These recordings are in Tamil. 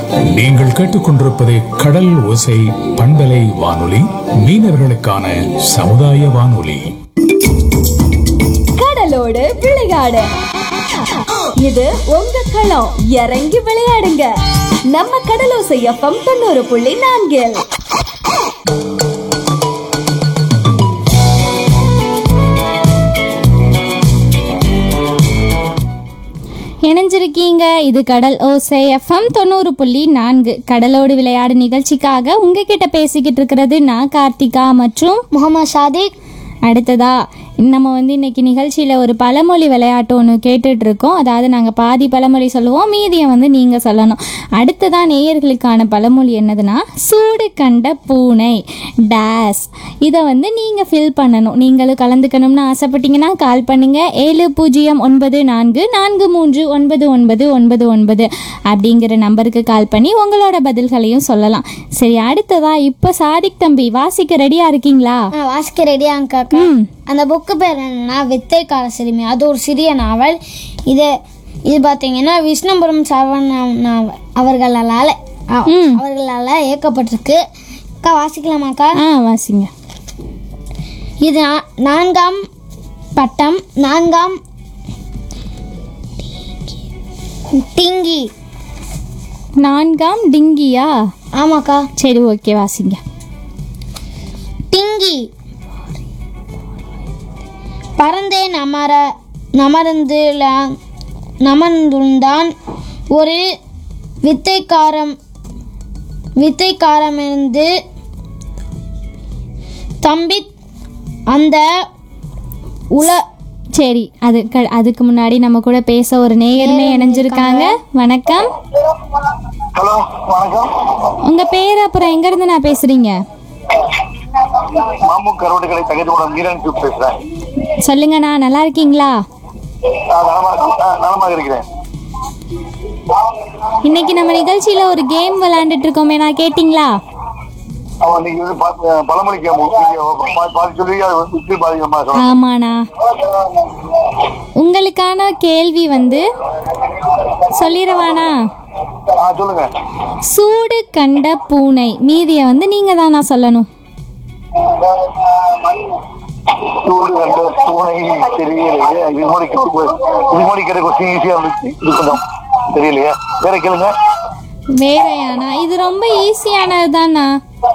நீங்கள் கேட்டுக்கொண்டிருப்பது கடல் ஓசை பண்பலை வானொலி மீனவர்களுக்கான சமுதாய வானொலி கடலோடு விளையாடு இது உங்க களம் இறங்கி விளையாடுங்க நம்ம கடலோசை எஃப்எம் தொண்ணூறு புள்ளி நான்கில் இணைஞ்சிருக்கீங்க இது கடல் ஓசை எஃப்எம் தொண்ணூறு புள்ளி நான்கு கடலோடு விளையாடு நிகழ்ச்சிக்காக உங்ககிட்ட பேசிக்கிட்டு இருக்கிறது நான் கார்த்திகா மற்றும் முகமது சாதிக் அடுத்ததா நம்ம வந்து இன்னைக்கு நிகழ்ச்சியில் ஒரு பழமொழி விளையாட்டு ஒன்று கேட்டுட்டு இருக்கோம் அதாவது நாங்கள் பாதி பழமொழி சொல்லுவோம் மீதியை வந்து நீங்கள் சொல்லணும் அடுத்ததா நேயர்களுக்கான பழமொழி என்னதுன்னா சூடு கண்ட பூனை டேஸ் இதை வந்து நீங்கள் ஃபில் பண்ணணும் நீங்களும் கலந்துக்கணும்னு ஆசைப்பட்டீங்கன்னா கால் பண்ணுங்க ஏழு பூஜ்ஜியம் ஒன்பது நான்கு நான்கு மூன்று ஒன்பது ஒன்பது ஒன்பது ஒன்பது அப்படிங்கிற நம்பருக்கு கால் பண்ணி உங்களோட பதில்களையும் சொல்லலாம் சரி அடுத்ததா இப்போ சாதிக் தம்பி வாசிக்க ரெடியாக இருக்கீங்களா ஆ, வாசிக்க ரெடியாங்காக்கா அந்த புக்கு பேர் என்னன்னா வித்தைக்கார சிறுமி அது ஒரு சிறிய நாவல் இது இது பார்த்தீங்கன்னா விஷ்ணுபுரம் சரவண அவர்களால் அ- ம். அவர்களால் இயக்கப்பட்டிருக்கு அக்கா வாசிக்கலாமாக்கா ஆ வாசிங்க இது நா- நான்காம் பட்டம் நான்காம் டிங்கி நான்காம் டிங்கியா ஆமாக்கா சரி ஓகே வாசிங்க டிங்கி பறந்தேன் அமர நமர்ந்து நமர்ந்துள்ளான் ஒரு வித்தைக்காரம் வித்தைக்காரமிருந்து தம்பி அந்த உல சரி அது க- அதுக்கு முன்னாடி நம்ம கூட பேச ஒரு நேயருமே இணைஞ்சிருக்காங்க வணக்கம் ஹலோ வணக்கம் உங்க பேர் அப்புறம் எங்க இருந்து நான் பேசுறீங்க மாமு கருவட்டு கடை தகுதியோட மீரன் டியூப் பேசுறேன் சொல்லுங்கண்ணா நல்லா இருக்கீங்களா நான் நலமா நான் நலமாக இருக்கிறேன் இன்னைக்கு நம்ம நிகழ்ச்சியில ஒரு கேம் விளையாண்டுட்டு இருக்கோமே நான் கேட்டிங்களா அவன் இன்னைக்கு வந்து பா- பழமொழி கேமு நீங்க பா- பாதி சொல்லி அது வந்து இப்படி பாதிக்கமா சொல்லணும் ஆமாண்ணா உங்களுக்கான கேள்வி வந்து சொல்லிடவானா ஆ சொல்லுங்க சூடு கண்ட பூனை மீதியை வந்து நீங்க தானா சொல்லணும் சூடு கண்டு பூனை தெரியலையே இது மோடி இது மோடி கேட்ட கொஸ்டின் ஈஸியா இருந்துச்சு இது கொஞ்சம் தெரியலையே வேற கேளுங்க வேறையாண்ணா இது ரொம்ப ஈஸியானது தானா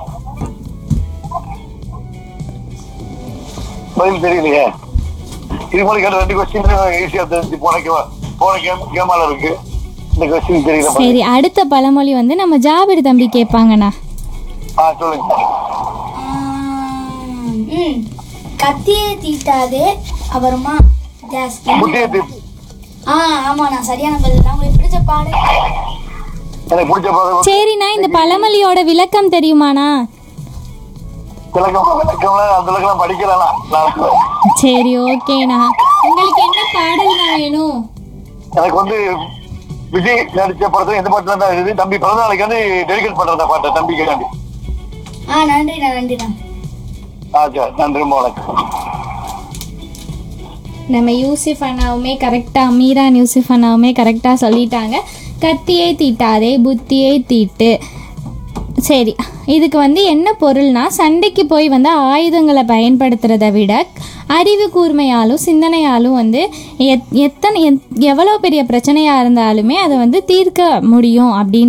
பதில் தெரியலையே இது மோடி கேட்ட ரெண்டு கொஸ்டின் ஈஸியா தெரிஞ்சு போன கேம் போன கேம் கேமால இருக்கு இந்த கொஸ்டின் தெரியல பதில். சரி அடுத்த பழமொழி வந்து நம்ம ஜாபிர் தம்பி கேட்பாங்கண்ணா ஆ சொல்லுங்க ம் கத்தியை தீட்டாதே அப்புறமா ஜாஸ்தி புத்திய தீப் ஆ ஆமாண்ணா சரியான பதில் தான் உங்களுக்கு பிடிச்ச பாடு எனக்கு பிடிச்ச பாடம் சரிண்ணா இந்த பழமொழியோட விளக்கம் தெரியுமாண்ணா விளக்கம் விளக்கம்லாம் அந்த விளக்கம் படிக்கலாம் நான் சரி ஓகேண்ணா உங்களுக்கு என்ன பாடல்னா வேணும் எனக்கு வந்து விஜய் நடிச்ச படத்துல எந்த பாட்டுல தான் இருக்குது தம்பி பிறந்த நாளைக்கு வந்து டெடிகேட் பண்றேன் பாட்டை தம்பி கேட்டாண்டி ஆ நன்றிண்ணா நன்றிண்ணா ஆச்சா நன்றி ரொம்ப வணக்கம் நம்ம யூசிஃப் அண்ணாவுமே கரெக்டாக மீரான் யூசிஃப் அண்ணாவுமே கரெக்டாக சொல்லிட்டாங்க கத்தியை தீட்டாதே புத்தியை தீட்டு சரி இதுக்கு வந்து என்ன பொருள்னா சண்டைக்கு போய் வந்து ஆயுதங்களை பயன்படுத்துறதை விட அறிவு கூர்மையாலும் சிந்தனையாலும் வந்து எத் எத்தனை எத்- எவ்வளோ பெரிய பிரச்சனையாக இருந்தாலுமே அதை வந்து தீர்க்க முடியும் அப்படின்னு